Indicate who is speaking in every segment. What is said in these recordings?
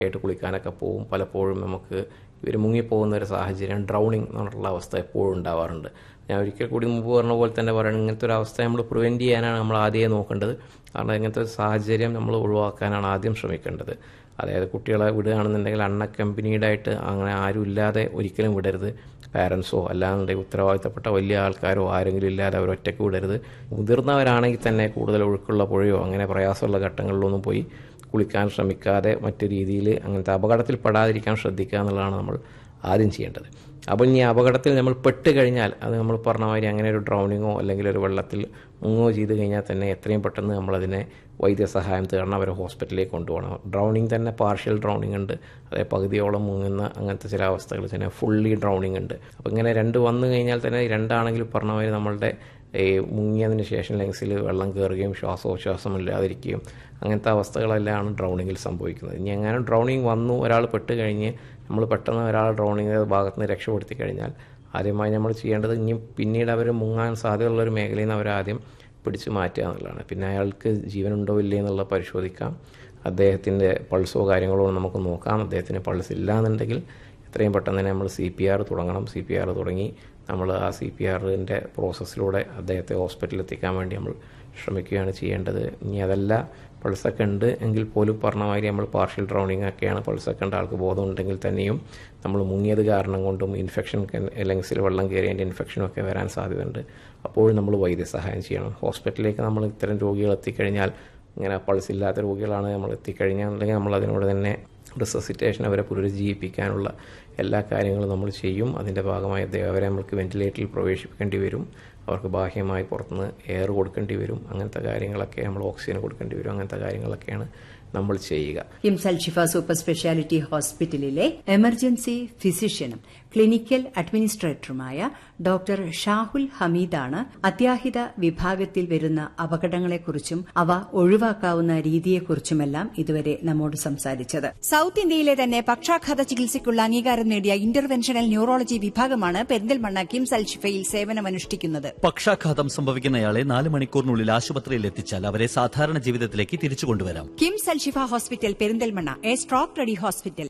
Speaker 1: ആയിട്ട് കുളിക്കാനൊക്കെ പോകും പലപ്പോഴും നമുക്ക് ഇവർ മുങ്ങിപ്പോകുന്ന ഒരു സാഹചര്യം ഡ്രൗണിങ് എന്നുള്ള അവസ്ഥ എപ്പോഴും ഉണ്ടാവാറുണ്ട് ഞാൻ ഒരിക്കൽ കൂടി മുമ്പ് പറഞ്ഞ പോലെ തന്നെ പറയണം ഇങ്ങനത്തെ ഒരു അവസ്ഥ നമ്മൾ പ്രിവെൻറ്റ് ചെയ്യാനാണ് നമ്മൾ ആദ്യമേ നോക്കേണ്ടത് കാരണം ഇങ്ങനത്തെ ഒരു സാഹചര്യം നമ്മൾ ഒഴിവാക്കാനാണ് ആദ്യം ശ്രമിക്കേണ്ടത് അതായത് കുട്ടികളെ വിടുകയാണെന്നുണ്ടെങ്കിൽ അൺഅക്കമ്പനീഡ് ആയിട്ട് അങ്ങനെ ആരും ഇല്ലാതെ ഒരിക്കലും വിടരുത് പാരൻസോ അല്ലാന്നുണ്ടെങ്കിൽ ഉത്തരവാദിത്തപ്പെട്ട വലിയ ആൾക്കാരോ ആരെങ്കിലും ഇല്ലാതെ അവർ ഒറ്റയ്ക്ക് വിടരുത് മുതിർന്നവരാണെങ്കിൽ തന്നെ കൂടുതൽ ഒഴുക്കുള്ള പുഴയോ അങ്ങനെ പ്രയാസമുള്ള ഘട്ടങ്ങളിലൊന്നും പോയി കുളിക്കാൻ ശ്രമിക്കാതെ മറ്റു രീതിയിൽ അങ്ങനത്തെ അപകടത്തിൽ പെടാതിരിക്കാൻ ശ്രദ്ധിക്കുക എന്നുള്ളതാണ് നമ്മൾ ആദ്യം ചെയ്യേണ്ടത് അപ്പോൾ ഇനി അപകടത്തിൽ നമ്മൾ പെട്ട് കഴിഞ്ഞാൽ അത് നമ്മൾ പറഞ്ഞ മാതിരി അങ്ങനെ ഒരു ഡ്രൗണിങ്ങോ അല്ലെങ്കിൽ ഒരു വെള്ളത്തിൽ മുങ്ങോ ചെയ്ത് കഴിഞ്ഞാൽ തന്നെ എത്രയും പെട്ടെന്ന് നമ്മളതിനെ വൈദ്യസഹായം തേടണം അവരെ ഹോസ്പിറ്റലിലേക്ക് കൊണ്ടുപോകണം ഡ്രൗണിങ് തന്നെ പാർഷ്യൽ ഡ്രൗണിങ് ഉണ്ട് അതായത് പകുതിയോളം മുങ്ങുന്ന അങ്ങനത്തെ ചില അവസ്ഥകൾ തന്നെ ഫുള്ളി ഡ്രൗണിങ് ഉണ്ട് അപ്പോൾ ഇങ്ങനെ രണ്ട് വന്നു കഴിഞ്ഞാൽ തന്നെ രണ്ടാണെങ്കിലും പറഞ്ഞ മാതിരി നമ്മളുടെ ഈ മുങ്ങിയതിന് ശേഷം ലങ്സിൽ വെള്ളം കയറുകയും ശ്വാസോച്ഛ്വാസം ഇല്ലാതിരിക്കുകയും അങ്ങനത്തെ അവസ്ഥകളെല്ലാം ഡ്രൗണിങ്ങിൽ സംഭവിക്കുന്നത് ഇനി എങ്ങനെ ഡ്രൗണിങ് വന്നു ഒരാൾ പെട്ട് കഴിഞ്ഞ് നമ്മൾ പെട്ടെന്ന് ഒരാൾ ഡ്രൗണിങ് ഭാഗത്ത് നിന്ന് രക്ഷപ്പെടുത്തി കഴിഞ്ഞാൽ ആദ്യമായി നമ്മൾ ചെയ്യേണ്ടത് ഇനി പിന്നീട് അവർ മുങ്ങാൻ സാധ്യതയുള്ള ഒരു മേഖലയിൽ നിന്ന് അവരാദ്യം പിടിച്ചു മാറ്റുക എന്നുള്ളതാണ് പിന്നെ അയാൾക്ക് ജീവനുണ്ടോ ഇല്ലേ എന്നുള്ളത് പരിശോധിക്കാം അദ്ദേഹത്തിൻ്റെ പൾസോ കാര്യങ്ങളോ നമുക്ക് നോക്കാം അദ്ദേഹത്തിന് പൾസ് ഇല്ല എന്നുണ്ടെങ്കിൽ എത്രയും പെട്ടെന്ന് തന്നെ നമ്മൾ സി പി ആർ തുടങ്ങണം സി പി ആർ തുടങ്ങി നമ്മൾ ആ സി പി ആറിൻ്റെ പ്രോസസ്സിലൂടെ അദ്ദേഹത്തെ ഹോസ്പിറ്റലിൽ എത്തിക്കാൻ വേണ്ടി നമ്മൾ ശ്രമിക്കുകയാണ് ചെയ്യേണ്ടത് ഇനി അതല്ല പൾസൊക്കെ ഉണ്ട് എങ്കിൽ പോലും പറഞ്ഞ മാതിരി നമ്മൾ പാർഷ്യൽ ഡ്രൗണിങ് ഒക്കെയാണ് പൾസൊക്കെ ഉണ്ട് ആൾക്ക് ബോധം ഉണ്ടെങ്കിൽ തന്നെയും നമ്മൾ മുങ്ങിയത് കാരണം കൊണ്ടും ഇൻഫെക്ഷൻ ലങ്സിൽ വെള്ളം കയറിയതിൻ്റെ ഇൻഫെക്ഷനും ഒക്കെ വരാൻ സാധ്യതയുണ്ട് അപ്പോഴും നമ്മൾ വൈദ്യസഹായം ചെയ്യണം ഹോസ്പിറ്റലിലേക്ക് നമ്മൾ ഇത്തരം രോഗികൾ എത്തിക്കഴിഞ്ഞാൽ ഇങ്ങനെ പൾസ് ഇല്ലാത്ത രോഗികളാണ് നമ്മൾ എത്തിക്കഴിഞ്ഞാൽ അല്ലെങ്കിൽ നമ്മൾ അതിനോട് തന്നെ റിസസിറ്റേഷൻ അവരെ പുനരുജ്ജീവിപ്പിക്കാനുള്ള എല്ലാ കാര്യങ്ങളും നമ്മൾ ചെയ്യും അതിൻ്റെ ഭാഗമായി അവരെ നമുക്ക് വെന്റിലേറ്ററിൽ പ്രവേശിപ്പിക്കേണ്ടി വരും അവർക്ക് ബാഹ്യമായി പുറത്തുനിന്ന് എയർ കൊടുക്കേണ്ടി വരും അങ്ങനത്തെ കാര്യങ്ങളൊക്കെ നമ്മൾ ഓക്സിജൻ കൊടുക്കേണ്ടി വരും അങ്ങനത്തെ കാര്യങ്ങളൊക്കെയാണ് നമ്മൾ ചെയ്യുക
Speaker 2: ഹിംസൽ ഷിഫ സൂപ്പർ സ്പെഷ്യാലിറ്റി ഹോസ്പിറ്റലിലെ എമർജൻസി ഫിസിഷ്യനും ക്ലിനിക്കൽ അഡ്മിനിസ്ട്രേറ്ററുമായ ഡോക്ടർ ഷാഹുൽ ഹമീദാണ് അത്യാഹിത വിഭാഗത്തിൽ വരുന്ന അപകടങ്ങളെക്കുറിച്ചും അവ ഒഴിവാക്കാവുന്ന രീതിയെക്കുറിച്ചുമെല്ലാം ഇതുവരെ നമ്മോട് സംസാരിച്ചത്
Speaker 3: സൌത്ത് ഇന്ത്യയിലെ തന്നെ പക്ഷാഘാത ചികിത്സയ്ക്കുള്ള അംഗീകാരം നേടിയ ഇന്റർവെൻഷണൽ ന്യൂറോളജി വിഭാഗമാണ് പെരിന്തൽമണ്ണ കിംസ് അൽഷിഫയിൽ സേവനമനുഷ്ഠിക്കുന്നത്
Speaker 4: പക്ഷാഘാതം സംഭവിക്കുന്നയാളെ നാല് മണിക്കൂറിനുള്ളിൽ ആശുപത്രിയിൽ എത്തിച്ചാൽ അവരെ സാധാരണ ജീവിതത്തിലേക്ക് തിരിച്ചു കൊണ്ടുവരാം
Speaker 3: KIMS Alshifa hospital Perinthalmanna a stroke ready hospital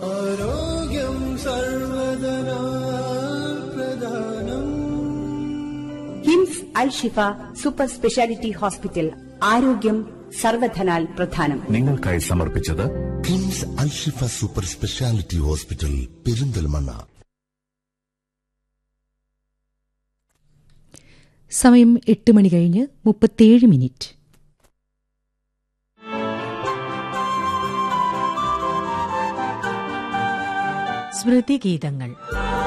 Speaker 5: ആരോഗ്യം സർവദനാ പ്രധാനം
Speaker 2: KIMS Al Shifa super speciality hospital ആരോഗ്യം സർവധനാൽ പ്രധാനം
Speaker 6: നിങ്ങൾക്കായി സമർപ്പിച്ചത്
Speaker 7: KIMS Alshifa super speciality hospital Perinthalmanna
Speaker 8: സമയം എട്ട് മണി കഴിഞ്ഞ് മുപ്പത്തേഴ് മിനിറ്റ് സ്മൃതിഗീതങ്ങൾ